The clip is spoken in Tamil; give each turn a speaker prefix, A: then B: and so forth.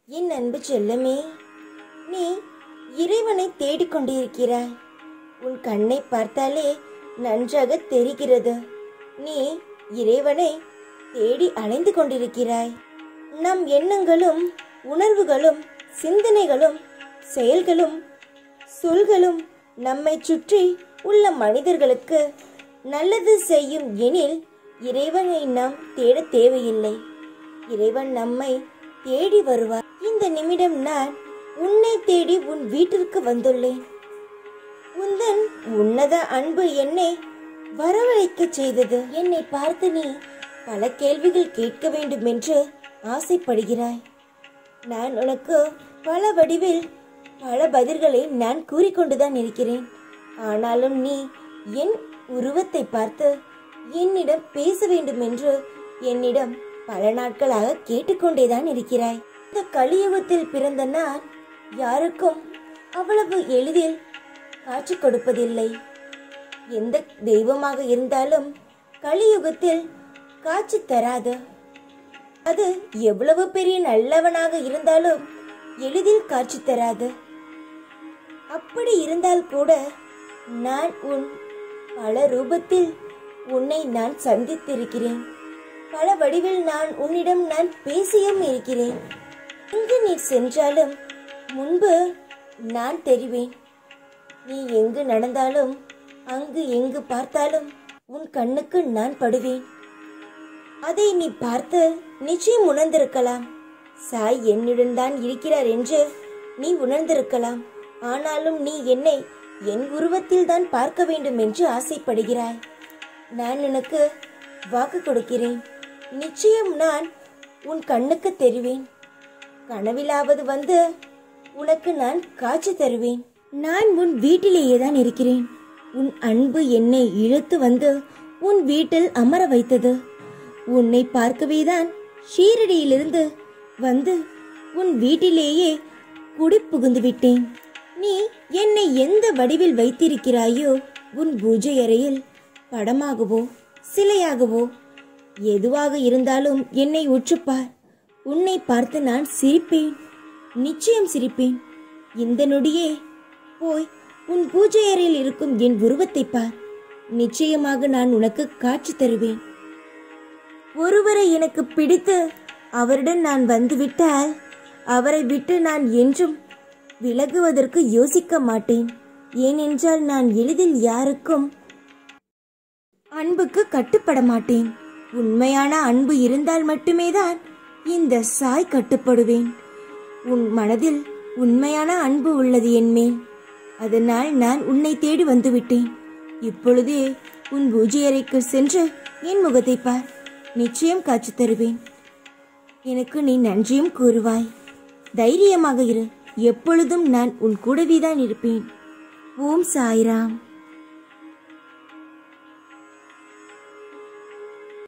A: என் அன்பு செல்லமே நீ இறைவனை தேடிக் கொண்டிருக்கிறாய் உன் கண்ணை பார்த்தாலே நன்றாக தெரிகிறது நீ இறைவனை தேடி அலைந்து கொண்டிருக்கிறாய் நம் எண்ணங்களும் உணர்வுகளும் சிந்தனைகளும் செயல்களும் சொல்களும் நம்மை சுற்றி உள்ள மனிதர்களுக்கு நல்லது செய்யும் எனில் இறைவனை நாம் தேட தேவையில்லை இறைவன் நம்மை தேடி வருவார் இந்த நிமிடம் நான் உன்னை தேடி உன் வீட்டிற்கு வந்துள்ளேன் உந்தன் உன்னத அன்பு என்னை வரவழைக்க செய்தது என்னை பார்த்து நீ பல கேள்விகள் கேட்க வேண்டும் என்று ஆசைப்படுகிறாய் நான் உனக்கு பல வடிவில் பல பதில்களை நான் கூறிக்கொண்டுதான் இருக்கிறேன் ஆனாலும் நீ என் உருவத்தை பார்த்து என்னிடம் பேச வேண்டும் என்று என்னிடம் பல நாட்களாக கேட்டுக்கொண்டேதான் இருக்கிறாய் இந்த கலியுகத்தில் பிறந்த நான் யாருக்கும் அவ்வளவு எளிதில் காட்சி கொடுப்பதில்லை எந்த தெய்வமாக இருந்தாலும் கலியுகத்தில் காட்சி தராது அது எவ்வளவு பெரிய நல்லவனாக இருந்தாலும் எளிதில் காட்சி தராது அப்படி இருந்தால் கூட நான் உன் பல ரூபத்தில் உன்னை நான் சந்தித்திருக்கிறேன் பல வடிவில் நான் உன்னிடம் நான் பேசியும் இருக்கிறேன் எங்கு நீ சென்றாலும் முன்பு நான் தெரிவேன் நீ எங்கு நடந்தாலும் அங்கு எங்கு பார்த்தாலும் உன் கண்ணுக்கு நான் படுவேன் அதை நீ பார்த்து நிச்சயம் உணர்ந்திருக்கலாம் சாய் என்னுடன் தான் இருக்கிறார் என்று நீ உணர்ந்திருக்கலாம் ஆனாலும் நீ என்னை என் உருவத்தில் தான் பார்க்க வேண்டும் என்று ஆசைப்படுகிறாய் நான் உனக்கு வாக்கு கொடுக்கிறேன் நிச்சயம் நான் உன் கண்ணுக்கு தெரிவேன் கனவிலாவது வந்து உனக்கு நான் காட்சி தருவேன் நான் உன் வீட்டிலேயே தான் இருக்கிறேன் உன் அன்பு என்னை இழுத்து வந்து உன் வீட்டில் அமர வைத்தது உன்னை பார்க்கவே தான் ஷீரடியிலிருந்து வந்து உன் வீட்டிலேயே குடி புகுந்து விட்டேன் நீ என்னை எந்த வடிவில் வைத்திருக்கிறாயோ உன் பூஜை அறையில் படமாகவோ சிலையாகவோ எதுவாக இருந்தாலும் என்னை உற்றுப்பார் உன்னை பார்த்து நான் சிரிப்பேன் நிச்சயம் சிரிப்பேன் இந்த நொடியே போய் உன் பூஜை அறையில் இருக்கும் என் உருவத்தை பார் நிச்சயமாக நான் உனக்கு காட்சி தருவேன் ஒருவரை எனக்கு பிடித்து அவருடன் நான் வந்துவிட்டால் அவரை விட்டு நான் என்றும் விலகுவதற்கு யோசிக்க மாட்டேன் ஏனென்றால் நான் எளிதில் யாருக்கும் அன்புக்கு கட்டுப்பட மாட்டேன் உண்மையான அன்பு இருந்தால் மட்டுமே தான் இந்த சாய் கட்டுப்படுவேன் உன் மனதில் உண்மையான அன்பு உள்ளது என்மேல் அதனால் நான் உன்னை தேடி வந்துவிட்டேன் இப்பொழுதே உன் பூஜை அறைக்கு சென்று என் முகத்தை பார் நிச்சயம் காட்சி தருவேன் எனக்கு நீ நன்றியும் கூறுவாய் தைரியமாக இரு எப்பொழுதும் நான் உன் கூடவேதான் இருப்பேன் ஓம் சாய்ராம்